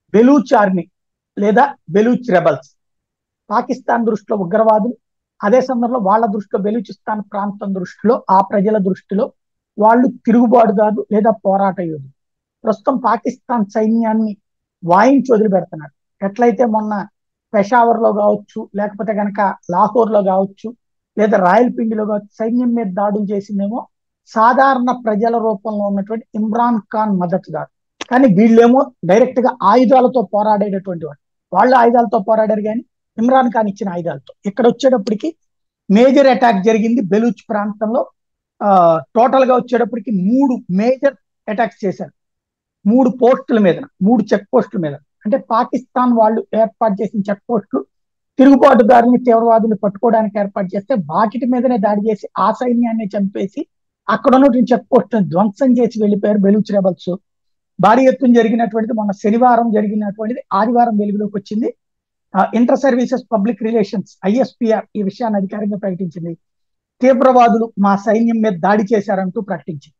Baloch army లేదా Baloch rebels Pakistan దృష్టిలో ఉగ్రవాదులు అదే సందర్భంలో వాళ్ళ దృష్టిలో బెలూచిస్తాన్ ప్రాంతం దృష్టిలో ఆ ప్రజల దృష్టిలో వాళ్ళు తిరుగుబాటుదారు లేదా పోరాట యోధులు ప్రస్తుతం పాకిస్తాన్ సైన్యాన్ని వాయించి వదిలిపెడుతున్నారు ఎట్లయితే మొన్న పెషావర్ లో కావచ్చు లేకపోతే కనుక లాహోర్ లో కావచ్చు లేదా రాయలపిండిలో కావచ్చు సైన్యం మీద దాడులు చేసిందేమో సాధారణ ప్రజల రూపంలో ఉన్నటువంటి ఇమ్రాన్ ఖాన్ మద్దతుదారు కానీ వీళ్ళేమో డైరెక్ట్ గా ఆయుధాలతో పోరాడేటటువంటి వాళ్ళు వాళ్ళు ఆయుధాలతో పోరాడారు కానీ ఇమ్రాన్ ఖాన్ ఇచ్చిన ఆయుధాలతో ఇక్కడ వచ్చేటప్పటికి మేజర్ అటాక్ జరిగింది బెలూచ్ ప్రాంతంలో ఆ టోటల్ గా వచ్చేటప్పటికి మూడు మేజర్ అటాక్స్ చేశారు మూడు పోస్టుల మీద మూడు చెక్ పోస్టుల మీద అంటే పాకిస్తాన్ వాళ్ళు ఏర్పాటు చేసిన చెక్ పోస్టులు తిరుగుబాటుదారుని తీవ్రవాదులు పట్టుకోవడానికి ఏర్పాటు చేస్తే వాటి మీదనే దాడి చేసి ఆ సైన్యాన్ని చంపేసి అక్కడ ఉన్నటువంటి చెక్ పోస్టులను ధ్వంసం చేసి వెళ్ళిపోయారు బెలూచ్ రెబల్స్ భారీ ఎత్తున జరిగినటువంటిది మొన్న శనివారం జరిగినటువంటిది ఆదివారం వెలుగులోకి వచ్చింది inter services public relations ISPR ఈ విషయాన్ని అధికారికంగా ప్రకటించింది తీవ్రవాదులు మా సైన్యం మీద దాడి చేశారంటూ ప్రకటించింది